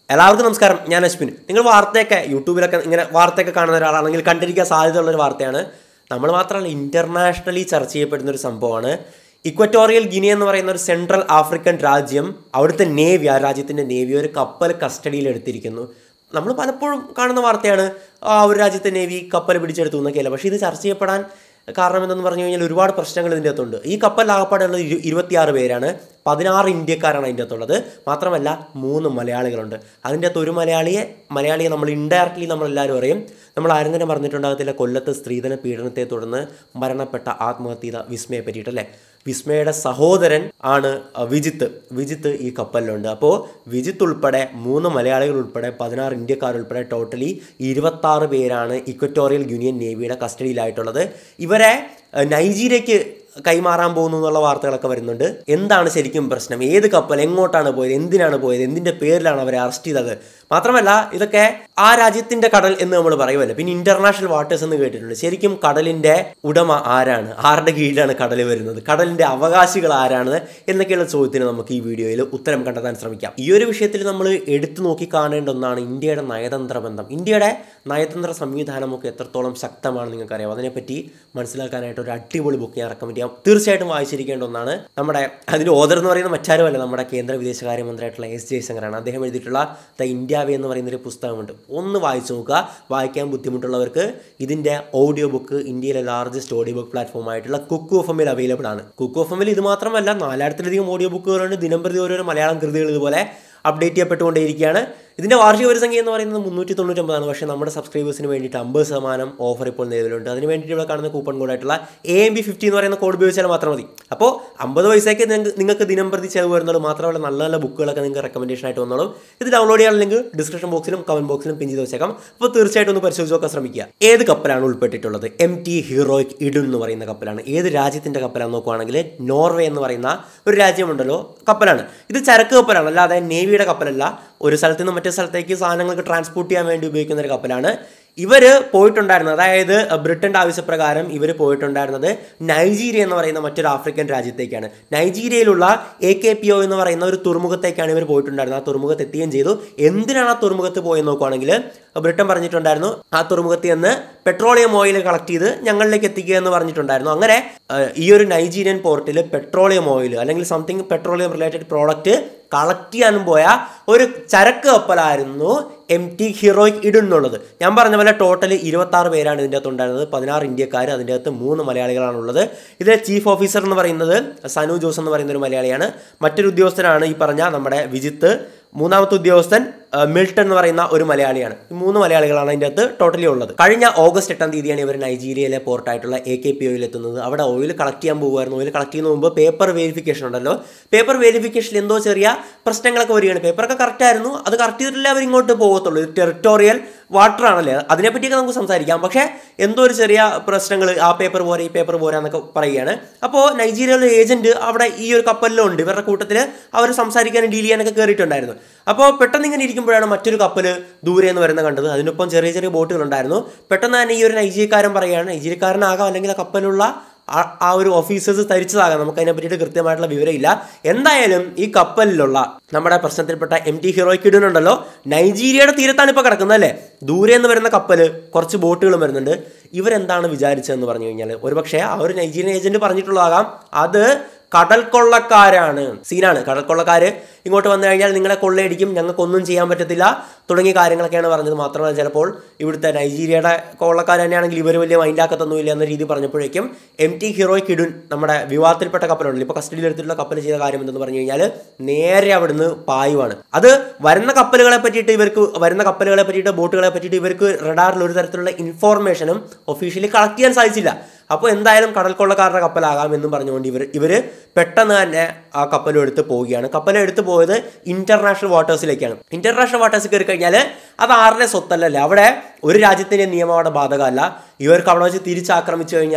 എല്ലാവർക്കും നമസ്കാരം ഞാൻ അശ്വിൻ നിങ്ങൾ വാർത്തയൊക്കെ യൂട്യൂബിലൊക്കെ ഇങ്ങനെ വാർത്തയൊക്കെ കാണുന്ന ഒരാളാണെങ്കിൽ കണ്ടിരിക്കാൻ സാധ്യതയുള്ള ഒരു വാർത്തയാണ് നമ്മൾ മാത്രമല്ല ഇൻ്റർനാഷണലി ചർച്ച ചെയ്യപ്പെടുന്ന ഒരു സംഭവമാണ് ഇക്വറ്റോറിയൽ ഗിനി എന്ന് പറയുന്ന ഒരു സെൻട്രൽ ആഫ്രിക്കൻ രാജ്യം അവിടുത്തെ നേവി ആ രാജ്യത്തിൻ്റെ നേവി ഒരു കപ്പൽ കസ്റ്റഡിയിൽ എടുത്തിരിക്കുന്നു നമ്മൾ പലപ്പോഴും കാണുന്ന വാർത്തയാണ് ആ ഒരു രാജ്യത്തെ നേവി കപ്പൽ പിടിച്ചെടുത്തു എന്നൊക്കെയല്ല പക്ഷേ ഇത് ചർച്ച ചെയ്യപ്പെടാൻ കാരണം എന്തെന്ന് പറഞ്ഞു കഴിഞ്ഞാൽ ഒരുപാട് പ്രശ്നങ്ങൾ ഇതിൻ്റെ അകത്തുണ്ട് ഈ കപ്പൽ ആകപ്പാടുള്ളത് ഇരു ഇരുപത്തിയാറ് പേരാണ് പതിനാറ് ഇന്ത്യക്കാരാണ് അതിൻ്റെ അകത്തുള്ളത് മാത്രമല്ല മൂന്ന് മലയാളികളുണ്ട് അതിൻ്റെ അകത്ത് ഒരു മലയാളിയെ മലയാളിയെ നമ്മൾ ഇൻഡയറക്ട്ലി നമ്മളെല്ലാവരും അറിയും നമ്മൾ ആരും തന്നെ പറഞ്ഞിട്ടുണ്ടാകത്തില്ല കൊല്ലത്ത് സ്ത്രീധന പീഡനത്തെ തുടർന്ന് മരണപ്പെട്ട ആത്മഹത്യ ചെയ്ത വിസ്മയെ പറ്റിയിട്ട് അല്ലേ വിസ്മയുടെ സഹോദരൻ ആണ് അഹ്, വിജിത്ത് വിജിത്ത് ഈ കപ്പലിലുണ്ട് അപ്പോൾ വിജിത്ത് ഉൾപ്പെടെ മൂന്ന് മലയാളികൾ ഉൾപ്പെടെ പതിനാറ് ഇന്ത്യക്കാർ ഉൾപ്പെടെ ടോട്ടലി ഇരുപത്താറ് പേരാണ് ഇക്വറ്റോറിയൽ യൂണിയൻ നേവിയുടെ കസ്റ്റഡിയിലായിട്ടുള്ളത് ഇവരെ അഹ്, നൈജീരിയയ്ക്ക് കൈമാറാൻ പോകുന്നു എന്നുള്ള വാർത്തകളൊക്കെ വരുന്നുണ്ട് എന്താണ് ശരിക്കും പ്രശ്നം ഏത് കപ്പൽ എങ്ങോട്ടാണ് പോയത് എന്തിനാണ് പോയത് എന്തിന്റെ പേരിലാണ് അവരെ അറസ്റ്റ് ചെയ്തത് മാത്രമല്ല ഇതൊക്കെ ആ രാജ്യത്തിന്റെ കടൽ എന്ന് നമ്മൾ പറയുമല്ലോ പിന്നെ ഇന്റർനാഷണൽ വാട്ടേഴ്സ് എന്ന് കേട്ടിട്ടുണ്ട് ശരിക്കും കടലിന്റെ ഉടമ ആരാണ് ആരുടെ കീഴിലാണ് കടൽ വരുന്നത് കടലിന്റെ അവകാശികൾ ആരാണ് എന്നൊക്കെയുള്ള ചോദ്യത്തിന് നമുക്ക് ഈ വീഡിയോയിൽ ഉത്തരം കണ്ടെത്താൻ ശ്രമിക്കാം ഈ ഒരു വിഷയത്തിൽ നമ്മൾ എടുത്തു നോക്കി കാണേണ്ട ഒന്നാണ് ഇന്ത്യയുടെ നയതന്ത്ര ബന്ധം ഇന്ത്യയുടെ നയതന്ത്ര സംവിധാനമൊക്കെ എത്രത്തോളം ശക്തമാണ് നിങ്ങൾക്കറിയാം അതിനെപ്പറ്റി മനസ്സിലാക്കാനായിട്ട് ഒരു അടിപൊളി ബുക്ക് ഞാൻ റെക്കമെൻഡ് ചെയ്യാം തീർച്ചയായിട്ടും വായിച്ചിരിക്കേണ്ട ഒന്നാണ് നമ്മുടെ അതിൻ്റെ ഓദർ എന്ന് പറയുന്ന മറ്റാരുമല്ല നമ്മുടെ കേന്ദ്ര വിദേശകാര്യമന്ത്രിയായിട്ടുള്ള എസ് ജയശങ്കറാണ് അദ്ദേഹം എഴുതിയിട്ടുള്ള ദ ഇന്ത്യ വേ എന്ന് പറയുന്ന ഒരു പുസ്തകമുണ്ട് ഒന്ന് വായിച്ചു നോക്കുക വായിക്കാൻ ബുദ്ധിമുട്ടുള്ളവർക്ക് ഇതിൻ്റെ ഓഡിയോ ബുക്ക് ഇന്ത്യയിലെ ലാർജസ്റ്റ് ഓഡിയോ ബുക്ക് പ്ലാറ്റ്ഫോം ആയിട്ടുള്ള കുക്കു എഫ് എമ്മിൽ അവൈലബിൾ ആണ് കുക്കു എഫ് എമ്മിൽ ഇത് മാത്രമല്ല നാലായിരത്തിലധികം ഓഡിയോ ബുക്കുകളുണ്ട് ദിനംപ്രതി ഓരോരോ മലയാളം കൃതികൾ ഇതുപോലെ അപ്ഡേറ്റ് ചെയ്യപ്പെട്ടുകൊണ്ടേയിരിക്കുകയാണ് ഇതിൻ്റെ വാർഷിക വരിസംഖ്യ എന്ന് പറയുന്നത് മുന്നൂറ്റി തൊണ്ണൂറ്റൊമ്പതാണ് പക്ഷേ നമ്മുടെ സബ്സ്ക്രൈബേഴ്സിന് വേണ്ടിയിട്ട് അമ്പത് ശതമാനം ഓഫർ ഇപ്പോൾ നിലവിലുണ്ട് അതിന് വേണ്ടിയിട്ട് ഇവിടെ കാണുന്ന കൂപ്പൺ കോഡായിട്ടുള്ള എ എം ബി ഫിഫ്റ്റി എന്ന് പറയുന്ന കോഡ് ഉപയോഗിച്ചാൽ മാത്രം മതി അപ്പോൾ അമ്പത് പൈസയ്ക്ക് നിങ്ങൾക്ക് നിങ്ങൾക്ക് ദിനം പ്രതി ചിലവ് വരുന്നുള്ളൂ മാത്രമല്ല നല്ല നല്ല ബുക്കുകളൊക്കെ നിങ്ങൾക്ക് റെക്കമെൻഡേഷൻ ആയിട്ട് വന്നോളും ഇത് ഡൗൺലോഡ് ചെയ്യാൻ ലിങ്ക് ഡിസ്ക്രിപ്ഷൻ ബോക്സിലും കമന്റ് ബോക്സിലും പിൻ ചെയ്ത് വെച്ചേക്കാം അപ്പോൾ തീർച്ചയായിട്ടും ഒന്ന് പരിശോധിച്ച് നോക്കാൻ ശ്രമിക്കുക ഏത് കപ്പലാണ് ഉൾപ്പെട്ടിട്ടുള്ളത് എം ടി ഹീറോയിക് ഇഡുൻ എന്ന് പറയുന്ന കപ്പലാണ് ഏത് രാജ്യത്തിൻ്റെ കപ്പലാണെന്ന് നോക്കുവാണെങ്കിൽ നോർവേ എന്ന് പറയുന്ന ഒരു രാജ്യമുണ്ടല്ലോ കപ്പലാണ് ഇത് ചരക്ക് കപ്പലാണ് അല്ലാതെ നേവിയുടെ കപ്പലല്ല ഒരു സ്ഥലത്ത് നിന്ന് മറ്റേ സ്ഥലത്തേക്ക് സാധനങ്ങൾക്ക് ട്രാൻസ്പോർട്ട് ചെയ്യാൻ വേണ്ടി ഉപയോഗിക്കുന്ന ഒരു കപ്പലാണ് ഇവർ പോയിട്ടുണ്ടായിരുന്നത് അതായത് ബ്രിട്ടൻ്റെ ആവശ്യപ്രകാരം ഇവർ പോയിട്ടുണ്ടായിരുന്നത് നൈജീരിയ എന്ന് പറയുന്ന മറ്റൊരു ആഫ്രിക്കൻ രാജ്യത്തേക്കാണ് നൈജീരിയയിലുള്ള എ കെ പി ഒ എന്ന് പറയുന്ന ഒരു തുറമുഖത്തേക്കാണ് ഇവർ പോയിട്ടുണ്ടായിരുന്നത് ആ തുറമുഖത്ത് എത്തുകയും ചെയ്തു എന്തിനാണ് ആ തുറമുഖത്ത് പോയെന്ന് നോക്കുവാണെങ്കിൽ ബ്രിട്ടൻ പറഞ്ഞിട്ടുണ്ടായിരുന്നു ആ തുറമുഖത്ത് നിന്ന് പെട്രോളിയം ഓയിൽ കളക്ട് ചെയ്ത് ഞങ്ങളിലേക്ക് എത്തിക്കുക എന്ന് പറഞ്ഞിട്ടുണ്ടായിരുന്നു അങ്ങനെ ഏഹ്, ഈ ഒരു നൈജീരിയൻ പോർട്ടിൽ പെട്രോളിയം ഓയിൽ അല്ലെങ്കിൽ something petroleum related product collect ചെയ്യാനും പോയ ഒരു ചരക്ക് കപ്പലായിരുന്നു എം ടി ഹീറോയിക് ഇടുന്നുള്ളത് ഞാൻ പറഞ്ഞ പോലെ ടോട്ടൽ ഇരുപത്തി ആറ് പേരാണ് ഇതിൻ്റെ അകത്ത് ഉണ്ടായിരുന്നത് പതിനാറ് ഇന്ത്യക്കാർ അതിൻ്റെ അകത്ത് മൂന്ന് മലയാളികളാണുള്ളത് ഇതിലെ ചീഫ് ഓഫീസർ എന്ന് പറയുന്നത് സനു ജോസ് എന്ന് പറയുന്ന ഒരു മലയാളിയാണ് മറ്റൊരു ഉദ്യോഗസ്ഥനാണ് ഈ പറഞ്ഞ നമ്മുടെ വിജിത്ത് മൂന്നാമത്തെ ഉദ്യോഗസ്ഥൻ ആ, മിൽട്ടൺ എന്ന് പറയുന്ന ഒരു മലയാളിയാണ് ഈ മൂന്ന് മലയാളികളാണ് അതിൻ്റെ അകത്ത് ടോട്ടലി ഉള്ളത് കഴിഞ്ഞ ഓഗസ്റ്റ് എട്ടാം തീയതിയാണ് ഇവർ നൈജീരിയയിലെ പോർട്ടായിട്ടുള്ള എ കെ പി ഒയിൽ എത്തുന്നത് അവിടെ ഓയിൽ കളക്ട് ചെയ്യാൻ പോകുമായിരുന്നു ഓയിൽ കളക്ട് ചെയ്യുന്ന മുമ്പ് പേപ്പർ വെരിഫിക്കേഷൻ ഉണ്ടല്ലോ പേപ്പർ വെരിഫിക്കേഷനിൽ എന്തോ ചെറിയ പ്രശ്നങ്ങളൊക്കെ വരികയാണ് പേപ്പറൊക്കെ കറക്റ്റ് ആയിരുന്നു അത് കറക്റ്റ് ചെയ്തിട്ടില്ല അവർ ഇങ്ങോട്ട് പോകത്തുള്ളൂ ഇത് ടെറിട്ടോറിയൽ വാട്ടർ ആണല്ലേ അതിനെപ്പറ്റിയൊക്കെ നമുക്ക് സംസാരിക്കാം പക്ഷേ എന്തോ ഒരു ചെറിയ പ്രശ്നങ്ങൾ ആ പേപ്പർ പോരെ ഈ പേപ്പർ പോരാ എന്നൊക്കെ പറയുകയാണ് അപ്പോൾ നൈജീരിയയിലെ ഏജന്റ് അവിടെ ഈ ഒരു കപ്പലിലുണ്ട് ഇവരുടെ കൂട്ടത്തിൽ അവർ സംസാരിക്കാനും ഡീൽ ചെയ്യാനൊക്കെ കയറിയിട്ടുണ്ടായിരുന്നു അപ്പോൾ പെട്ടെന്ന് ഇങ്ങനെ ഇരിക്കുമ്പോഴാണ് മറ്റൊരു കപ്പൽ ദൂരെ എന്ന് വരുന്ന കണ്ടത് അതിനൊപ്പം ചെറിയ ചെറിയ ബോട്ടുകളുണ്ടായിരുന്നു പെട്ടെന്ന് തന്നെ ഈ ഒരു നൈജീരിയക്കാരൻ പറയുകയാണ് നൈജീരിയക്കാരനാകാം അല്ലെങ്കിൽ ആ കപ്പലുള്ള ആ- ആ ഒരു ഓഫീസേഴ്സ് തരിച്ചതാകാം നമുക്ക് അതിനെ പറ്റിയിട്ട് കൃത്യമായിട്ടുള്ള വിവരമില്ല എന്തായാലും ഈ കപ്പലിലുള്ള നമ്മുടെ പ്രശ്നത്തിൽപ്പെട്ട എം ടി ഹീറോയ്ക്ക് ഇടുന്നുണ്ടല്ലോ നൈജീരിയയുടെ തീരത്താണ് ഇപ്പോൾ കിടക്കുന്നത് അല്ലേ ദൂരെ നിന്ന് വരുന്ന കപ്പൽ കുറച്ച് ബോട്ടുകളും വരുന്നുണ്ട് ഇവരെന്താണ് വിചാരിച്ചതെന്ന് പറഞ്ഞു കഴിഞ്ഞാൽ ഒരുപക്ഷെ ആ ഒരു നൈജീരിയൻ ഏജന്റ് പറഞ്ഞിട്ടുള്ളതാകാം അത് കടൽ കൊള്ളക്കാരാണ് സീനാണ് കടൽ കൊള്ളക്കാര് ഇങ്ങോട്ട് വന്നു കഴിഞ്ഞാൽ നിങ്ങളെ കൊള്ളയടിക്കും ഞങ്ങൾക്കൊന്നും ചെയ്യാൻ പറ്റത്തില്ല തുടങ്ങിയ കാര്യങ്ങളൊക്കെയാണ് പറഞ്ഞത് മാത്രമല്ല ചിലപ്പോൾ ഇവിടുത്തെ നൈജീരിയയുടെ കൊള്ളക്കാർ തന്നെയാണെങ്കിൽ ഇവർ വലിയ മൈൻഡാക്കത്തൊന്നുമില്ല എന്ന രീതി പറഞ്ഞപ്പോഴേക്കും എം ടി ഹീറോയ്ക്ക് ഇടുൻ നമ്മുടെ വിവാദത്തിൽപ്പെട്ട കപ്പലുണ്ടല്ലോ ഇപ്പോൾ കസ്റ്റഡിയിൽ എടുത്തിട്ടുള്ള കപ്പൽ ചെയ്ത കാര്യം എന്തെന്ന് പറഞ്ഞു കഴിഞ്ഞാൽ നേരെ അവിടുന്ന് പായുവാണ് അത് വരുന്ന കപ്പലുകളെ പറ്റിയിട്ട് ഇവർക്ക് വരുന്ന കപ്പലുകളെ പറ്റിയിട്ട് ബോട്ടുകളെ പറ്റിയിട്ട് ഇവർക്ക് റഡാറിൽ ഒരു തരത്തിലുള്ള ഇൻഫോർമേഷനും ഒഫീഷ്യലി കളക്ട് ചെയ്യാൻ സാധിച്ചില്ല അപ്പോൾ എന്തായാലും കടൽ കൊള്ളക്കാരുടെ കപ്പലാകാം എന്നും പറഞ്ഞുകൊണ്ട് ഇവർ ഇവർ പെട്ടെന്ന് തന്നെ ആ കപ്പലും എടുത്ത് പോവുകയാണ് കപ്പലും എടുത്ത് പോയത് ഇന്റർനാഷണൽ വാട്ടേഴ്സിലേക്കാണ് ഇന്റർനാഷണൽ വാട്ടേഴ്സിൽ കയറി കഴിഞ്ഞാൽ അത് ആരുടെ സ്വത്തല്ലല്ലേ അവിടെ ഒരു രാജ്യത്തിൻ്റെ നിയമം അവിടെ ബാധകമല്ല ഇവർക്ക് അവിടെ വെച്ച് തിരിച്ചാക്രമിച്ചു കഴിഞ്ഞാലും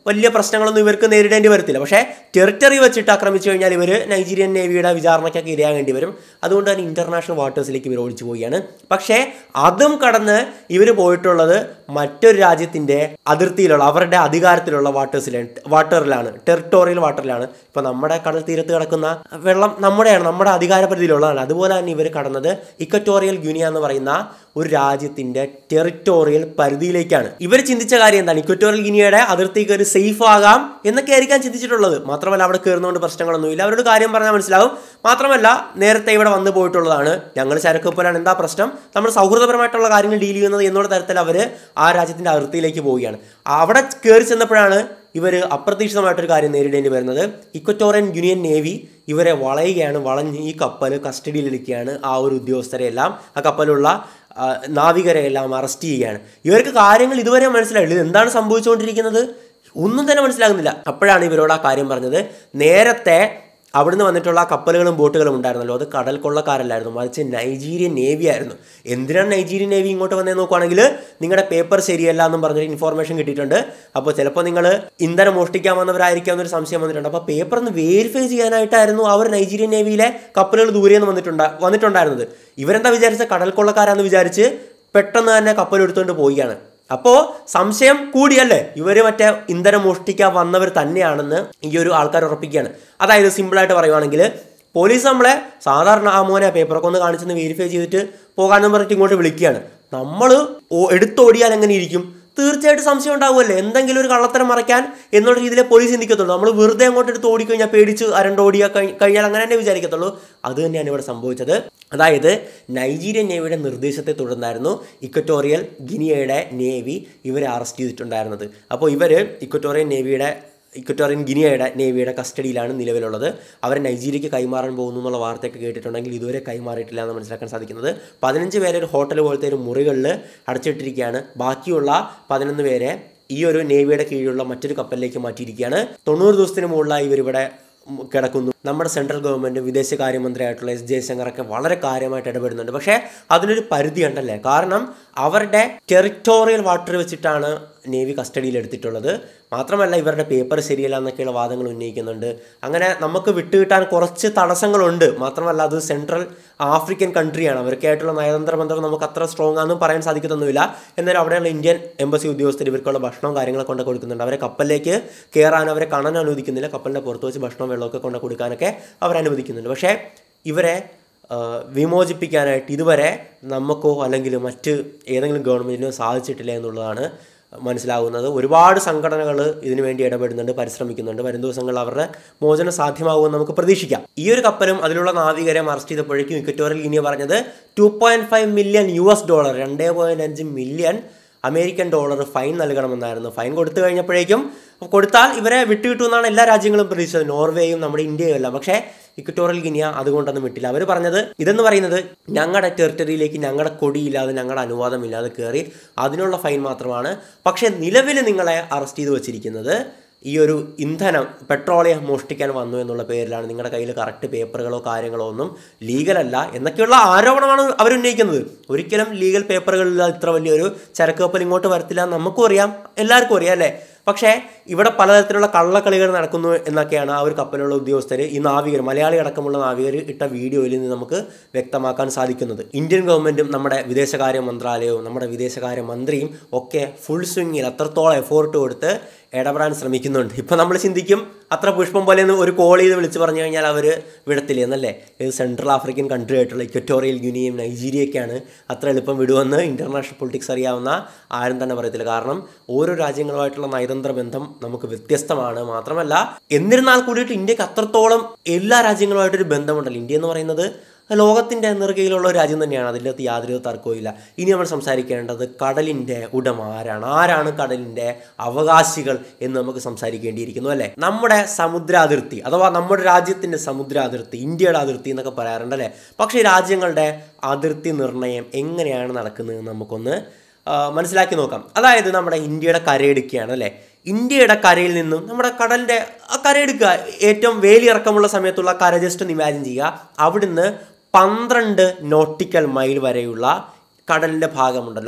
വലിയ പ്രശ്നങ്ങളൊന്നും ഇവർക്ക് നേരിടേണ്ടി വരത്തില്ല പക്ഷേ ടെറിട്ടറി വെച്ചിട്ട് ആക്രമിച്ചു കഴിഞ്ഞാൽ ഇവർ നൈജീരിയൻ നേവിയുടെ വിചാരണയ്ക്കൊക്കെ ഇരയാകേണ്ടി വരും അതുകൊണ്ട് തന്നെ ഇന്റർനാഷണൽ വാട്ടേഴ്സിലേക്ക് ഇവർ ഓടിച്ചു പോവുകയാണ് പക്ഷേ അതും കടന്ന് ഇവർ പോയിട്ടുള്ളത് മറ്റൊരു രാജ്യത്തിന്റെ അതിർത്തിയിലുള്ള അവരുടെ അധികാരത്തിലുള്ള വാട്ടേഴ്സിലാണ് വാട്ടറിലാണ് ടെറിട്ടോറിയൽ വാട്ടറിലാണ് ഇപ്പൊ നമ്മുടെ കടൽ തീരത്ത് കിടക്കുന്ന വെള്ളം നമ്മുടെയാണ് നമ്മുടെ അധികാര പരിധിയിലുള്ളതാണ് അതുപോലെ തന്നെ ഇവർ കടന്നത് ഇക്വറ്റോറിയൽ ഗ്യൂനിയ എന്ന് പറയുന്ന ഒരു രാജ്യത്തിന്റെ ടെറിട്ടോറിയൽ പരിധിയിലേക്കാണ് ഇവർ ചിന്തിച്ച കാര്യം എന്താണ് ഇക്വറ്റോറിയൽ ഗിനിയയുടെ അതിർത്തി കയറി സേഫ് ആകാം എന്നൊക്കെ ആയിരിക്കാം ചിന്തിച്ചിട്ടുള്ളത് മാത്രമല്ല അവിടെ കയറുന്നതുകൊണ്ട് പ്രശ്നങ്ങളൊന്നുമില്ല അവരോട് കാര്യം പറഞ്ഞാൽ മനസ്സിലാവും മാത്രമല്ല നേരത്തെ ഇവിടെ വന്നു പോയിട്ടുള്ളതാണ് ഞങ്ങൾ ചരക്കപ്പലാണ് എന്താ പ്രശ്നം നമ്മൾ സൗഹൃദപരമായിട്ടുള്ള കാര്യങ്ങൾ ഡീൽ ചെയ്യുന്നത് എന്നുള്ള തരത്തിൽ അവർ ആ രാജ്യത്തിന്റെ അതിർത്തിയിലേക്ക് പോവുകയാണ് അവിടെ കയറി ചെന്നപ്പോഴാണ് ഇവർ അപ്രതീക്ഷിതമായിട്ടൊരു കാര്യം നേരിടേണ്ടി വരുന്നത് ഇക്വറ്റോറിയൻ യൂണിയൻ നേവി ഇവരെ വളയുകയാണ് വളഞ്ഞ് ഈ കപ്പൽ കസ്റ്റഡിയിലെടുക്കുകയാണ് ആ ഒരു ഉദ്യോഗസ്ഥരെ എല്ലാം ആ കപ്പലുള്ള ആ, നാവികരെ എല്ലാം അറസ്റ്റ് ചെയ്യുകയാണ് ഇവർക്ക് കാര്യങ്ങൾ ഇതുവരെ മനസ്സിലായില്ല ഇത് എന്താണ് സംഭവിച്ചുകൊണ്ടിരിക്കുന്നത് ഒന്നും തന്നെ മനസ്സിലാകുന്നില്ല അപ്പോഴാണ് ഇവരോട് ആ കാര്യം പറഞ്ഞത് നേരത്തെ അവിടുന്ന് വന്നിട്ടുള്ള കപ്പലുകളും ബോട്ടുകളും ഉണ്ടായിരുന്നല്ലോ അത് കടൽ കൊള്ളക്കാരല്ലായിരുന്നു മറിച്ച് നൈജീരിയൻ നേവി ആയിരുന്നു എന്തിനാണ് നൈജീരിയൻ നേവി ഇങ്ങോട്ട് വന്നേ നോക്കുവാണെങ്കിൽ നിങ്ങളുടെ പേപ്പർ ശരിയല്ല എന്നും പറഞ്ഞൊരു ഇൻഫോർമേഷൻ കിട്ടിയിട്ടുണ്ട് അപ്പോൾ ചിലപ്പോൾ നിങ്ങൾ ഇന്ധനം മോഷ്ടിക്കാൻ വന്നവരായിരിക്കാം എന്നൊരു സംശയം വന്നിട്ടുണ്ട് അപ്പോൾ പേപ്പർ ഒന്ന് വേരിഫൈ ചെയ്യാനായിട്ടായിരുന്നു അവർ നൈജീരിയൻ നേവിയിലെ കപ്പലുകൾ ദൂരെ നിന്ന് വന്നിട്ടുണ്ടാ വന്നിട്ടുണ്ടായിരുന്നത് ഇവരെന്താ വിചാരിച്ച കടൽ കൊള്ളക്കാരാന്ന് വിചാരിച്ച് പെട്ടെന്ന് തന്നെ കപ്പൽ എടുത്തുകൊണ്ട് പോവുകയാണ് അപ്പോൾ സംശയം കൂടിയല്ലേ ഇവർ മറ്റേ ഇന്ധനം മോഷ്ടിക്കാൻ വന്നവർ തന്നെയാണെന്ന് ഈ ഒരു ആൾക്കാർ ഉറപ്പിക്കുകയാണ് അതായത് സിമ്പിളായിട്ട് പറയുവാണെങ്കിൽ പോലീസ് നമ്മളെ സാധാരണ ആ മോനെ പേപ്പറൊക്കെ ഒന്ന് കാണിച്ചൊന്ന് വെരിഫൈ ചെയ്തിട്ട് പോകാമെന്ന് പറഞ്ഞിട്ട് ഇങ്ങോട്ട് വിളിക്കുകയാണ് നമ്മൾ എടുത്തോടിയാൽ എങ്ങനെ ഇരിക്കും തീർച്ചയായിട്ടും സംശയം ഉണ്ടാവുമല്ലേ എന്തെങ്കിലും ഒരു കള്ളത്തരം മറയ്ക്കാൻ എന്നുള്ള രീതിയിലെ പോലീസ് ചിന്തിക്കത്തുള്ളൂ നമ്മൾ വെറുതെ അങ്ങോട്ട് എടുത്ത് ഓടിക്കഴിഞ്ഞാൽ പേടിച്ച് അരണ്ടോടിയാ കഴി- കഴിഞ്ഞാൽ അങ്ങനെ തന്നെ വിചാരിക്കത്തുള്ളൂ അത് തന്നെയാണ് ഇവിടെ സംഭവിച്ചത് അതായത് നൈജീരിയൻ നേവിയുടെ നിർദ്ദേശത്തെ തുടർന്നായിരുന്നു ഇക്വറ്റോറിയൽ ഗിനിയയുടെ നേവി ഇവരെ അറസ്റ്റ് ചെയ്തിട്ടുണ്ടായിരുന്നത് അപ്പോൾ ഇവർ ഇക്വറ്റോറിയൽ നേവിയുടെ ഇക്വറ്റോറിയൻ ഗിനിയയുടെ നേവിയുടെ കസ്റ്റഡിയിലാണ് നിലവിലുള്ളത് അവരെ നൈജീരിയയ്ക്ക് കൈമാറാൻ പോകുന്നു എന്നുള്ള വാർത്തയൊക്കെ കേട്ടിട്ടുണ്ടെങ്കിൽ ഇതുവരെ കൈമാറിയിട്ടില്ല എന്ന് മനസ്സിലാക്കാൻ സാധിക്കുന്നത് പതിനഞ്ച് പേരെ ഒരു ഹോട്ടൽ പോലത്തെ ഒരു മുറികളിൽ അടച്ചിട്ടിരിക്കുകയാണ് ബാക്കിയുള്ള പതിനൊന്ന് പേരെ ഈ ഒരു നേവിയുടെ കീഴിലുള്ള മറ്റൊരു കപ്പലിലേക്ക് മാറ്റിയിരിക്കുകയാണ് തൊണ്ണൂറ് ദിവസത്തിന് മുകളിലായി ഇവരിവിടെ ഉം കിടക്കുന്നു നമ്മുടെ സെൻട്രൽ ഗവൺമെൻറ് വിദേശകാര്യമന്ത്രിയായിട്ടുള്ള എസ് ജയശങ്കറൊക്കെ വളരെ കാര്യമായിട്ട് ഇടപെടുന്നുണ്ട് പക്ഷേ അതിനൊരു പരിധി ഉണ്ടല്ലേ കാരണം അവരുടെ ടെറിട്ടോറിയൽ വാട്ടർ വെച്ചിട്ടാണ് നേവി കസ്റ്റഡിയിൽ എടുത്തിട്ടുള്ളത് മാത്രമല്ല ഇവരുടെ പേപ്പർ ശരിയല്ല എന്നൊക്കെയുള്ള വാദങ്ങൾ ഉന്നയിക്കുന്നുണ്ട് അങ്ങനെ നമുക്ക് വിട്ടുകിട്ടാൻ കുറച്ച് തടസ്സങ്ങളുണ്ട് മാത്രമല്ല അത് സെൻട്രൽ ആഫ്രിക്കൻ കൺട്രിയാണ് അവരൊക്കെയായിട്ടുള്ള നയതന്ത്ര ബന്ധം നമുക്ക് അത്ര സ്ട്രോങ് ആണെന്നും പറയാൻ സാധിക്കത്തൊന്നുമില്ല എന്നാലും അവിടെയുള്ള ഇന്ത്യൻ എംബസി ഉദ്യോഗസ്ഥർ ഇവർക്കുള്ള ഭക്ഷണവും കാര്യങ്ങളൊക്കെ കൊണ്ട് കൊടുക്കുന്നുണ്ട് അവരെ കപ്പലിലേക്ക് കയറാൻ അവരെ കാണാൻ അനുവദിക്കുന്നില്ല കപ്പലിൻ്റെ പുറത്ത് വെച്ച് ഭക്ഷണവും വെള്ളമൊക്കെ കൊണ്ട് കൊടുക്കാനൊക്കെ അവർ അനുവദിക്കുന്നുണ്ട് പക്ഷേ ഇവരെ ആ, വിമോചിപ്പിക്കാനായിട്ട് ഇതുവരെ നമുക്കോ അല്ലെങ്കിൽ മറ്റ് ഏതെങ്കിലും ഗവൺമെൻറ്റിനോ സാധിച്ചിട്ടില്ല എന്നുള്ളതാണ് മനസ്സിലാകുന്നത് ഒരുപാട് സംഘടനകൾ ഇതിനു വേണ്ടി ഇടപെടുന്നുണ്ട് പരിശ്രമിക്കുന്നുണ്ട് വരും ദിവസങ്ങളിൽ അവരുടെ മോചനം സാധ്യമാകുമെന്ന് നമുക്ക് പ്രതീക്ഷിക്കാം ഈ ഒരു കപ്പലും അതിലുള്ള നാവികരെ അറസ്റ്റ് ചെയ്തപ്പോഴേക്കും ഇക്വറ്റോറിയൽ ഗിനിയ പറഞ്ഞത് two point five million U S dollar രണ്ട് പോയിന്റ് അഞ്ച് മില്യൺ അമേരിക്കൻ ഡോളർ ഫൈൻ നൽകണമെന്നായിരുന്നു ഫൈൻ കൊടുത്തു കഴിഞ്ഞപ്പോഴേക്കും കൊടുത്താൽ ഇവരെ വിട്ടുകിട്ടുമെന്നാണ് എല്ലാ രാജ്യങ്ങളും പ്രതീക്ഷിച്ചത് നോർവേയും നമ്മുടെ ഇന്ത്യയും എല്ലാം പക്ഷേ ഇക്വറ്റോറിയൽ ഗിനിയ അതുകൊണ്ടൊന്നും വിട്ടില്ല അവർ പറഞ്ഞത് ഇതെന്ന് പറയുന്നത് ഞങ്ങളുടെ ടെറിട്ടറിയിലേക്ക് ഞങ്ങളുടെ കൊടിയില്ലാതെ ഞങ്ങളുടെ അനുവാദമില്ലാതെ കയറി അതിനുള്ള ഫൈൻ മാത്രമാണ് പക്ഷേ നിലവിൽ നിങ്ങളെ അറസ്റ്റ് ചെയ്ത് വെച്ചിരിക്കുന്നത് ഈ ഒരു ഇന്ധനം പെട്രോളിയം മോഷ്ടിക്കാൻ വന്നു എന്നുള്ള പേരിലാണ് നിങ്ങളുടെ കയ്യിൽ കറക്റ്റ് പേപ്പറുകളോ കാര്യങ്ങളോ ഒന്നും ലീഗലല്ല എന്നൊക്കെയുള്ള ആരോപണമാണ് അവർ ഉന്നയിക്കുന്നത് ഒരിക്കലും ലീഗൽ പേപ്പറുകളില്ലാതെ ഇത്ര വലിയൊരു ചരക്ക് കപ്പൽ ഇങ്ങോട്ട് വരത്തില്ല എന്ന് നമുക്കും അറിയാം എല്ലാവർക്കും അറിയാം അല്ലേ പക്ഷേ ഇവിടെ പലതരത്തിലുള്ള കള്ളക്കളികൾ നടക്കുന്നു എന്നൊക്കെയാണ് ആ ഒരു കപ്പലുള്ള ഉദ്യോഗസ്ഥർ ഈ നാവികർ മലയാളി അടക്കമുള്ള നാവികർ ഇട്ട വീഡിയോയിൽ നിന്ന് നമുക്ക് വ്യക്തമാക്കാൻ സാധിക്കുന്നത് ഇന്ത്യൻ ഗവൺമെൻറ്റും നമ്മുടെ വിദേശകാര്യ മന്ത്രാലയവും നമ്മുടെ വിദേശകാര്യ മന്ത്രിയും ഒക്കെ ഫുൾ സ്വിങ്ങിൽ അത്രത്തോളം എഫോർട്ട് കൊടുത്ത് ഇടപെടാൻ ശ്രമിക്കുന്നുണ്ട് ഇപ്പം നമ്മൾ ചിന്തിക്കും അത്ര പുഷ്പം പോലെ ഒന്ന് ഒരു കോൾ ചെയ്ത് വിളിച്ച് പറഞ്ഞു കഴിഞ്ഞാൽ അവർ വിടത്തില്ല എന്നല്ലേ ഇത് സെൻട്രൽ ആഫ്രിക്കൻ കൺട്രി ആയിട്ടുള്ള ഇക്വറ്റോറിയൽ ഗ്യൂനിയും നൈജീരിയയൊക്കെയാണ് അത്ര എളുപ്പം വിടുമെന്ന് ഇൻ്റർനാഷണൽ പൊളിറ്റിക്സ് അറിയാവുന്ന ആരും തന്നെ പറയത്തില്ല കാരണം ഓരോ രാജ്യങ്ങളുമായിട്ടുള്ള നയതന്ത്ര ബന്ധം നമുക്ക് വ്യത്യസ്തമാണ് മാത്രമല്ല എന്നിരുന്നാൽ കൂടിയിട്ട് ഇന്ത്യക്ക് അത്രത്തോളം എല്ലാ രാജ്യങ്ങളുമായിട്ടൊരു ബന്ധമുണ്ടല്ലോ ഇന്ത്യ എന്ന് പറയുന്നത് ലോകത്തിൻ്റെ നെറുകയിലുള്ള ഒരു രാജ്യം തന്നെയാണ് അതിനകത്ത് യാതൊരു തർക്കവും ഇല്ല ഇനി നമ്മൾ സംസാരിക്കേണ്ടത് കടലിൻ്റെ ഉടമ ആരാണ് ആരാണ് കടലിൻ്റെ അവകാശികൾ എന്ന് നമുക്ക് സംസാരിക്കേണ്ടിയിരിക്കുന്നു അല്ലേ നമ്മുടെ സമുദ്രാതിർത്തി അഥവാ നമ്മുടെ രാജ്യത്തിൻ്റെ സമുദ്രാതിർത്തി ഇന്ത്യയുടെ അതിർത്തി എന്നൊക്കെ പറയാറുണ്ട് അല്ലേ പക്ഷേ ഈ രാജ്യങ്ങളുടെ അതിർത്തി നിർണയം എങ്ങനെയാണ് നടക്കുന്നത് നമുക്കൊന്ന് ആ, മനസ്സിലാക്കി നോക്കാം അതായത് നമ്മുടെ ഇന്ത്യയുടെ കരയെടുക്കുകയാണ് അല്ലേ ഇന്ത്യയുടെ കരയിൽ നിന്നും നമ്മുടെ കടലിൻ്റെ ആ കരയെടുക്കുക ഏറ്റവും വേലിയിറക്കമുള്ള സമയത്തുള്ള കര ജസ്റ്റ് ഒന്ന് ഇമാജിൻ ചെയ്യുക അവിടുന്ന് പന്ത്രണ്ട് നോട്ടിക്കൽ മൈൽ വരെയുള്ള കടലിൻ്റെ ഭാഗമുണ്ടല്ലോ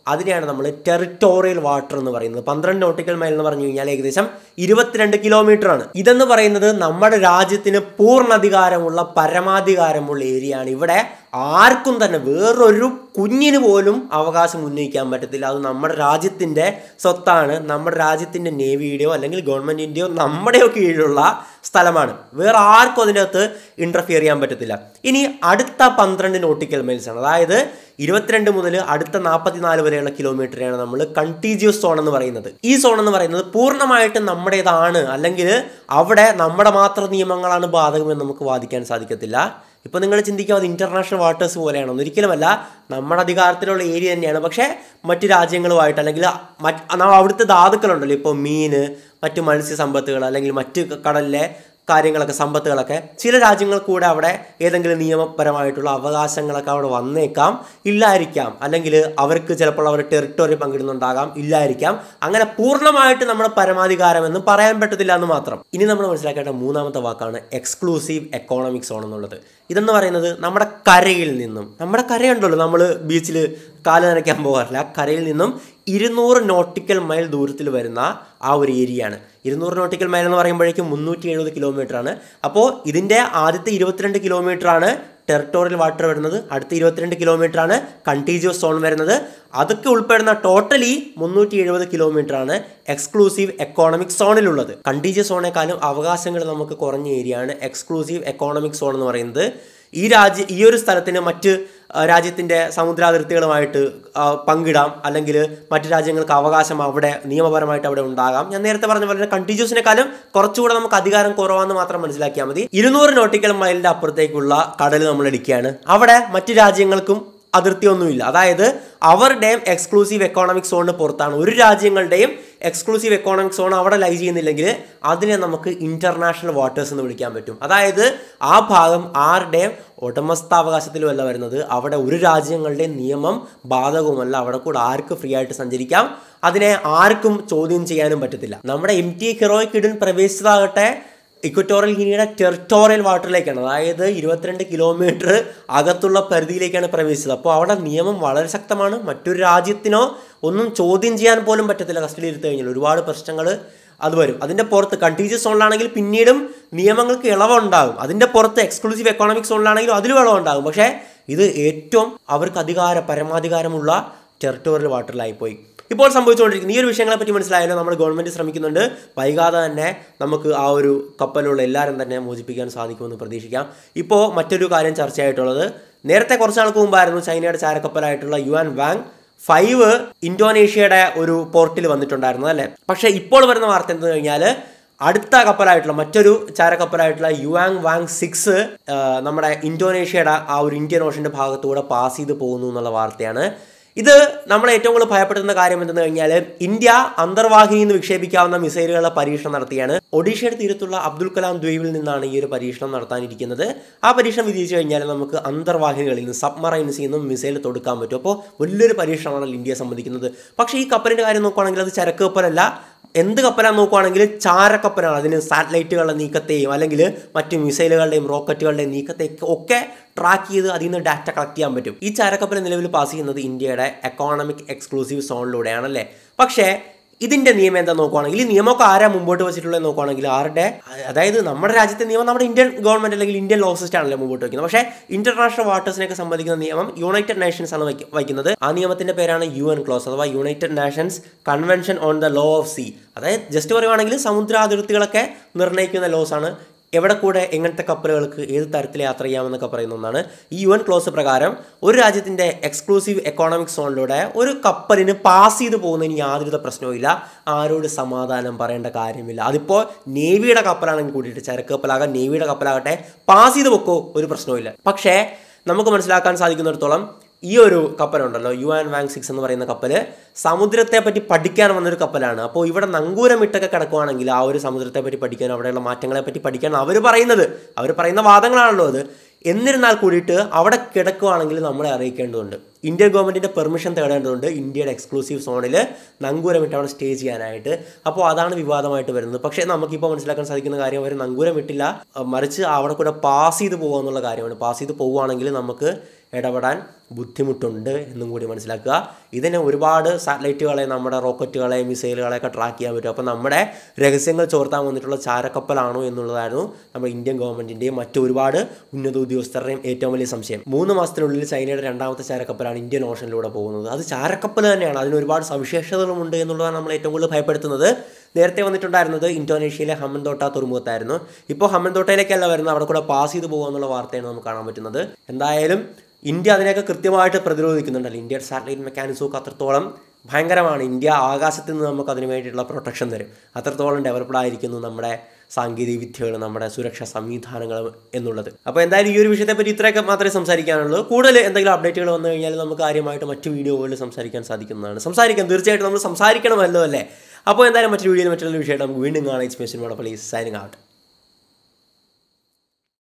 അതിനെയാണ് നമ്മൾ ടെറിട്ടോറിയൽ വാട്ടർ എന്ന് പറയുന്നത് പന്ത്രണ്ട് നോട്ടിക്കൽ മൈൽ എന്ന് പറഞ്ഞു കഴിഞ്ഞാൽ ഏകദേശം ഇരുപത്തിരണ്ട് കിലോമീറ്റർ ആണ് ഇതെന്ന് പറയുന്നത് നമ്മുടെ രാജ്യത്തിന് പൂർണ്ണധികാരമുള്ള പരമാധികാരമുള്ള ഏരിയ ആണ് ഇവിടെ ആർക്കും തന്നെ വേറൊരു കുഞ്ഞിന് പോലും അവകാശം ഉന്നയിക്കാൻ പറ്റത്തില്ല അത് നമ്മുടെ രാജ്യത്തിൻ്റെ സ്വത്താണ് നമ്മുടെ രാജ്യത്തിൻ്റെ നേവിയുടെയോ അല്ലെങ്കിൽ ഗവൺമെൻറ്റിൻ്റെയോ നമ്മുടെയോ കീഴിലുള്ള സ്ഥലമാണ് വേറെ ആർക്കും അതിൻ്റെ അകത്ത് ഇൻ്റർഫിയർ ചെയ്യാൻ പറ്റത്തില്ല ഇനി അടുത്ത പന്ത്രണ്ട് നോട്ടിക്കൽ മൈൽസ് ആണ് അതായത് ഇരുപത്തിരണ്ട് മുതൽ അടുത്ത നാൽപ്പത്തിനാല് വരെയുള്ള കിലോമീറ്ററാണ് നമ്മൾ കണ്ടീജിയസ് സോൺ എന്ന് പറയുന്നത് ഈ സോൺ എന്ന് പറയുന്നത് പൂർണ്ണമായിട്ടും നമ്മുടേതാണ് അല്ലെങ്കിൽ അവിടെ നമ്മുടെ മാത്രം നിയമങ്ങളാണ് ബാധകമെന്ന് നമുക്ക് വാദിക്കാൻ സാധിക്കത്തില്ല ഇപ്പോൾ നിങ്ങൾ ചിന്തിക്കുക അത് ഇൻ്റർനാഷണൽ വാട്ടേഴ്സ് പോലെയാണോ ഒരിക്കലുമല്ല നമ്മുടെ അധികാരത്തിലുള്ള ഏരിയ തന്നെയാണ് പക്ഷേ മറ്റു രാജ്യങ്ങളുമായിട്ട് അല്ലെങ്കിൽ മറ്റ് അവിടുത്തെ ധാതുക്കളുണ്ടല്ലോ ഇപ്പോൾ മീൻ മറ്റു മത്സ്യസമ്പത്തുകൾ അല്ലെങ്കിൽ മറ്റ് കടലിലെ കാര്യങ്ങളൊക്കെ സമ്പത്തുകളൊക്കെ ചില രാജ്യങ്ങൾ കൂടെ അവിടെ ഏതെങ്കിലും നിയമപരമായിട്ടുള്ള അവകാശങ്ങളൊക്കെ അവിടെ വന്നേക്കാം ഇല്ലായിരിക്കാം അല്ലെങ്കിൽ അവർക്ക് ചിലപ്പോൾ അവർ ടെറിട്ടറി പങ്കിടുന്നുണ്ടാകാം ഇല്ലായിരിക്കാം അങ്ങനെ പൂർണ്ണമായിട്ട് നമ്മുടെ പരമാധികാരം എന്ന് പറയാൻ പറ്റത്തില്ല എന്ന് മാത്രം ഇനി നമ്മൾ മനസ്സിലാക്കേണ്ട മൂന്നാമത്തെ വാക്കാണ് എക്സ്ക്ലൂസീവ് എക്കോണമിക് സോൺ എന്നുള്ളത് ഇതെന്ന് പറയുന്നത് നമ്മുടെ കരയിൽ നിന്നും നമ്മുടെ കരയുണ്ടല്ലോ നമ്മൾ ബീച്ചിൽ കാല് നനയ്ക്കാൻ പോകാറില്ല ആ കരയിൽ നിന്നും ഇരുന്നൂറ് നോട്ടിക്കൽ മൈൽ ദൂരത്തിൽ വരുന്ന ആ ഒരു ഏരിയയാണ് ഇരുന്നൂറ് നോട്ടിക്കൽ മൈൽ എന്ന് പറയുമ്പോഴേക്കും മുന്നൂറ്റി എഴുപത് കിലോമീറ്റർ ആണ് അപ്പോൾ ഇതിൻ്റെ ആദ്യത്തെ ഇരുപത്തിരണ്ട് കിലോമീറ്റർ ആണ് ടെറിട്ടോറിയൽ വാട്ടർ വരുന്നത് അടുത്ത ഇരുപത്തിരണ്ട് കിലോമീറ്റർ ആണ് കണ്ടീജിയസ് സോൺ വരുന്നത് അതൊക്കെ ഉൾപ്പെടുന്ന ടോട്ടലി മുന്നൂറ്റി എഴുപത് കിലോമീറ്റർ ആണ് എക്സ്ക്ലൂസീവ് എക്കോണമിക് സോണിലുള്ളത് കണ്ടീജിയസ് സോണേക്കാളും അവകാശങ്ങൾ നമുക്ക് കുറഞ്ഞ ഏരിയയാണ് എക്സ്ക്ലൂസീവ് എക്കോണമിക് സോൺ എന്ന് പറയുന്നത് ഈ രാജ്യ ഈ ഒരു സ്ഥലത്തിന് മറ്റ് രാജ്യത്തിൻ്റെ സമുദ്രാതിർത്തികളുമായിട്ട് പങ്കിടാം അല്ലെങ്കിൽ മറ്റു രാജ്യങ്ങൾക്ക് അവകാശം അവിടെ നിയമപരമായിട്ട് അവിടെ ഉണ്ടാകാം ഞാൻ നേരത്തെ പറഞ്ഞ പോലെ കണ്ടിന്യൂസിനെക്കാളും കുറച്ചുകൂടെ നമുക്ക് അധികാരം കുറവാന്ന് മാത്രം മനസ്സിലാക്കിയാൽ മതി ഇരുന്നൂറ് നോട്ടിക്കൽ മൈലിൻ്റെ അപ്പുറത്തേക്കുള്ള കടൽ നമ്മൾ എടുക്കുകയാണ് അവിടെ മറ്റു രാജ്യങ്ങൾക്കും അതിർത്തിയൊന്നുമില്ല അതായത് അവരുടെയും എക്സ്ക്ലൂസീവ് എക്കോണമിക് സോണിന് പുറത്താണ് ഒരു രാജ്യങ്ങളുടെയും എക്സ്ക്ലൂസീവ് എക്കോണമിക് സോൺ അവിടെ ലൈ ചെയ്യുന്നില്ലെങ്കിൽ അതിനെ നമുക്ക് ഇന്റർനാഷണൽ വാട്ടേഴ്സ് എന്ന് വിളിക്കാൻ പറ്റും അതായത് ആ ഭാഗം ആരുടെയും ഉടമസ്ഥാവകാശത്തിലുമല്ല വരുന്നത് അവിടെ ഒരു രാജ്യങ്ങളുടെയും നിയമം ബാധകവുമല്ല അവിടെ കൂടെ ആർക്ക് ഫ്രീ ആയിട്ട് സഞ്ചരിക്കാം അതിനെ ആർക്കും ചോദ്യം ചെയ്യാനും പറ്റത്തില്ല നമ്മുടെ എം ടി ഹെറോയ്ക്ക് ഇടൻ പ്രവേശിച്ചതാകട്ടെ ഇക്വറ്റോറിയൽ ഗിനിയുടെ ടെറിട്ടോറിയൽ വാട്ടറിലേക്കാണ് അതായത് ഇരുപത്തിരണ്ട് കിലോമീറ്റർ അകത്തുള്ള പരിധിയിലേക്കാണ് പ്രവേശിച്ചത് അപ്പോൾ അവിടെ നിയമം വളരെ ശക്തമാണ് മറ്റൊരു രാജ്യത്തിനോ ഒന്നും ചോദ്യം ചെയ്യാൻ പോലും പറ്റത്തില്ല കസ്റ്റഡിയിൽ എടുത്തു കഴിഞ്ഞാൽ ഒരുപാട് പ്രശ്നങ്ങൾ അത് വരും അതിൻ്റെ പുറത്ത് കണ്ടീജിയസ് സോണിലാണെങ്കിൽ പിന്നീടും നിയമങ്ങൾക്ക് ഇളവുണ്ടാകും അതിൻ്റെ പുറത്ത് എക്സ്ക്ലൂസീവ് എക്കോണമിക് സോണിലാണെങ്കിലും അതിലും ഇളവുണ്ടാകും പക്ഷേ ഇത് ഏറ്റവും അവർക്ക് അധികാര പരമാധികാരമുള്ള ടെറിട്ടോറിയൽ വാട്ടറിലായിപ്പോയി ഇപ്പോൾ സംഭവിച്ചുകൊണ്ടിരിക്കുന്ന ഈ ഒരു വിഷയങ്ങളെ പറ്റി മനസ്സിലായാലും നമ്മുടെ ഗവൺമെൻറ് ശ്രമിക്കുന്നുണ്ട് വൈകാതെ തന്നെ നമുക്ക് ആ ഒരു കപ്പലിലുള്ള എല്ലാവരും തന്നെ മോചിപ്പിക്കാൻ സാധിക്കുമെന്ന് പ്രതീക്ഷിക്കാം ഇപ്പോൾ മറ്റൊരു കാര്യം ചർച്ചയായിട്ടുള്ളത് നേരത്തെ കുറച്ച് നാൾക്ക് മുമ്പായിരുന്നു ചൈനയുടെ ചാരക്കപ്പലായിട്ടുള്ള യു ആൻ വാങ് ഫൈവ് ഇന്തോനേഷ്യയുടെ ഒരു പോർട്ടിൽ വന്നിട്ടുണ്ടായിരുന്നത് അല്ലേ പക്ഷേ ഇപ്പോൾ വരുന്ന വാർത്ത എന്തെന്ന് കഴിഞ്ഞാൽ അടുത്ത കപ്പലായിട്ടുള്ള മറ്റൊരു ചാരക്കപ്പലായിട്ടുള്ള യുവാങ് വാങ് സിക്സ് നമ്മുടെ ഇന്തോനേഷ്യയുടെ ആ ഒരു ഇന്ത്യൻ ഓഷൻ്റെ ഭാഗത്തൂടെ പാസ് ചെയ്ത് പോകുന്നു എന്നുള്ള വാർത്തയാണ് ഇത് നമ്മളെ ഏറ്റവും കൂടുതൽ ഭയപ്പെടുത്തുന്ന കാര്യം എന്തെന്ന് കഴിഞ്ഞാൽ ഇന്ത്യ അന്തർവാഹിനിയിൽ നിന്ന് വിക്ഷേപിക്കാവുന്ന മിസൈലുകളുടെ പരീക്ഷണം നടത്തിയാണ് ഒഡീഷയുടെ തീരത്തുള്ള അബ്ദുൽ കലാം ദ്വീപിൽ നിന്നാണ് ഈ ഒരു പരീക്ഷണം നടത്താനിരിക്കുന്നത് ആ പരീക്ഷണം വിജയിച്ചു കഴിഞ്ഞാൽ നമുക്ക് അന്തർവാഹിനികളിൽ നിന്ന് സബ്മറൈൻസിൽ നിന്നും മിസൈൽ തൊടുക്കാൻ പറ്റും അപ്പോൾ വലിയൊരു പരീക്ഷണമാണ് ഇന്ത്യയെ സംബന്ധിക്കുന്നത് പക്ഷേ ഈ കപ്പലിൻ്റെ കാര്യം നോക്കുകയാണെങ്കിൽ അത് ചരക്ക് കപ്പലല്ല എന്ത് കപ്പലാന്ന് നോക്കുവാണെങ്കിൽ ചാരക്കപ്പലാണ് അതിന് സാറ്റലൈറ്റുകളുടെ നീക്കത്തെയും അല്ലെങ്കിൽ മറ്റ് മിസൈലുകളുടെയും റോക്കറ്റുകളുടെയും നീക്കത്തെയും ഒക്കെ ട്രാക്ക് ചെയ്ത് അതിൽ നിന്ന് ഡാറ്റ കളക്ട് ചെയ്യാൻ പറ്റും ഈ ചാരക്കപ്പൽ നിലവിൽ പാസ് ചെയ്യുന്നത് ഇന്ത്യയുടെ എക്കോണമിക് എക്സ്ക്ലൂസീവ് സോണിലൂടെയാണല്ലേ പക്ഷേ ഇതിന്റെ നിയമം എന്താ നോക്കുവാണെങ്കിൽ ഈ നിയമമൊക്കെ ആരാ മുമ്പോട്ട് വെച്ചിട്ടുള്ളത് നോക്കുവാണെങ്കിൽ ആരുടെ അതായത് നമ്മുടെ രാജ്യത്തെ നിയമം നമ്മുടെ ഇന്ത്യൻ ഗവൺമെന്റ് അല്ലെങ്കിൽ ഇന്ത്യൻ ലോ സിസ്റ്റം ആണല്ലോ മുമ്പോട്ട് വയ്ക്കുന്നത് പക്ഷേ ഇന്റർനാഷണൽ വാട്ടേഴ്സിനെയൊക്കെ സംബന്ധിക്കുന്ന നിയമം യുണൈറ്റഡ് നേഷൻസ് ആണ് വയ്ക്ക- വയ്ക്കുന്നത് ആ നിയമത്തിന്റെ പേരാണ് യു എൻ ക്ലോസ് അഥവാ United Nations convention on the law of sea അതായത് ജസ്റ്റ് പറയുവാണെങ്കിൽ സമുദ്രാതിർത്തികളൊക്കെ നിർണ്ണയിക്കുന്ന ലോസ് ആണ് എവിടെ കൂടെ എങ്ങനത്തെ കപ്പലുകൾക്ക് ഏത് തരത്തിൽ യാത്ര ചെയ്യാമെന്നൊക്കെ പറയുന്ന ഒന്നാണ് ഈ യു എൻ ക്ലോസ് പ്രകാരം ഒരു രാജ്യത്തിൻ്റെ എക്സ്ക്ലൂസീവ് എക്കോണമിക് സോണിലൂടെ ഒരു കപ്പലിന് പാസ് ചെയ്ത് പോകുന്നതിന് യാതൊരുവിധ പ്രശ്നവുമില്ല ആരോട് സമാധാനം പറയേണ്ട കാര്യമില്ല അതിപ്പോൾ നേവിയുടെ കപ്പലാണെങ്കിൽ കൂടിയിട്ട് ചരക്ക് കപ്പലാകാം നേവിയുടെ കപ്പലാകട്ടെ പാസ് ചെയ്ത് പൊക്കോ ഒരു പ്രശ്നവുമില്ല പക്ഷേ നമുക്ക് മനസ്സിലാക്കാൻ സാധിക്കുന്നിടത്തോളം ഈ ഒരു കപ്പലുണ്ടല്ലോ യു ആൻ വാങ് സിക്സ് എന്ന് പറയുന്ന കപ്പൽ സമുദ്രത്തെ പറ്റി പഠിക്കാൻ വന്നൊരു കപ്പലാണ് അപ്പോൾ ഇവിടെ നങ്കൂരമിട്ടൊക്കെ കിടക്കുവാണെങ്കിൽ ആ ഒരു സമുദ്രത്തെ പറ്റി പഠിക്കാൻ അവിടെയുള്ള മാറ്റങ്ങളെ പറ്റി പഠിക്കാൻ അവർ പറയുന്നത് അവർ പറയുന്ന വാദങ്ങളാണല്ലോ അത് എന്നിരുന്നാൽ കൂടിയിട്ട് അവിടെ കിടക്കുവാണെങ്കിൽ നമ്മളെ അറിയിക്കേണ്ടതുണ്ട് ഇന്ത്യൻ ഗവൺമെൻറ്റിൻ്റെ പെർമിഷൻ തേടേണ്ടതുണ്ട് ഇന്ത്യയുടെ എക്സ്ക്ലൂസീവ് സോണിൽ നങ്കൂരമിട്ട് അവിടെ സ്റ്റേ ചെയ്യാനായിട്ട് അപ്പോൾ അതാണ് വിവാദമായിട്ട് വരുന്നത് പക്ഷേ നമുക്കിപ്പോൾ മനസ്സിലാക്കാൻ സാധിക്കുന്ന കാര്യം അവർ നങ്കൂരമിട്ടില്ല അഹ് മറിച്ച് അവിടെ കൂടെ പാസ് ചെയ്ത് പോകുക എന്നുള്ള കാര്യമാണ് പാസ് ചെയ്ത് പോവുകയാണെങ്കിൽ നമുക്ക് ഇടപെടാൻ ബുദ്ധിമുട്ടുണ്ട് എന്നും കൂടി മനസ്സിലാക്കുക ഇതിന് ഒരുപാട് സാറ്റലൈറ്റുകളെ നമ്മുടെ റോക്കറ്റുകളെ മിസൈലുകളെയൊക്കെ ട്രാക്ക് ചെയ്യാൻ പറ്റും അപ്പോൾ നമ്മുടെ രഹസ്യങ്ങൾ ചോർത്താൻ വന്നിട്ടുള്ള ചാരക്കപ്പലാണോ എന്നുള്ളതായിരുന്നു നമ്മുടെ ഇന്ത്യൻ ഗവൺമെൻറ്റിൻ്റെയും മറ്റു ഒരുപാട് ഉന്നത ഉദ്യോഗസ്ഥരുടെയും ഏറ്റവും വലിയ സംശയം മൂന്ന് മാസത്തിനുള്ളിൽ ചൈനയുടെ രണ്ടാമത്തെ ചാരക്കപ്പലാണ് ഇന്ത്യൻ ഓഷനിലൂടെ പോകുന്നത് അത് ചാരക്കപ്പൽ തന്നെയാണ് അതിന് ഒരുപാട് സവിശേഷതകളുമുണ്ട് എന്നുള്ളതാണ് നമ്മൾ ഏറ്റവും കൂടുതൽ ഭയപ്പെടുത്തുന്നത് നേരത്തെ വന്നിട്ടുണ്ടായിരുന്നത് ഇന്തോനേഷ്യയിലെ ഹമ്മൻതോട്ട തുറമുഖത്തായിരുന്നു ഇപ്പോൾ ഹമ്മൻതോട്ടയിലേക്കല്ല വരുന്നത് അവിടെ കൂടെ പാസ് ചെയ്ത് പോകുക എന്നുള്ള വാർത്തയാണ് നമുക്ക് കാണാൻ പറ്റുന്നത് എന്തായാലും ഇന്ത്യ അതിനെയൊക്കെ കൃത്യമായിട്ട് പ്രതിരോധിക്കുന്നുണ്ടല്ലോ ഇന്ത്യയുടെ സാറ്റലൈറ്റ് മെക്കാനിസമൊക്കെ അത്രത്തോളം ഭയങ്കരമാണ് ഇന്ത്യ ആകാശത്ത് നിന്ന് നമുക്ക് അതിന് വേണ്ടിയിട്ടുള്ള പ്രൊട്ടക്ഷൻ തരും അത്രത്തോളം ഡെവലപ്ഡ് ആയിരിക്കുന്നു നമ്മുടെ സാങ്കേതിക വിദ്യകൾ നമ്മുടെ സുരക്ഷാ സംവിധാനങ്ങൾ എന്നുള്ളത് അപ്പോൾ എന്തായാലും ഈ ഒരു വിഷയത്തെ പറ്റി ഇത്രയൊക്കെ മാത്രമേ സംസാരിക്കാനുള്ളൂ കൂടുതൽ എന്തെങ്കിലും അപ്ഡേറ്റുകൾ വന്നു കഴിഞ്ഞാൽ നമുക്ക് കാര്യമായിട്ട് മറ്റു വീഡിയോകളിൽ സംസാരിക്കാൻ സാധിക്കുന്നതാണ് സംസാരിക്കാം തീർച്ചയായിട്ടും നമ്മൾ സംസാരിക്കണമല്ലോ അല്ലേ അപ്പോൾ എന്തായാലും മറ്റൊരു വീഡിയോയിൽ മറ്റൊരു വിഷയമായിട്ട് നമുക്ക് വീണ്ടും കാണാം ഇറ്റ്സ് മെസ്സിൻ പ്ലീസ് സൈനിങ് ഔട്ട്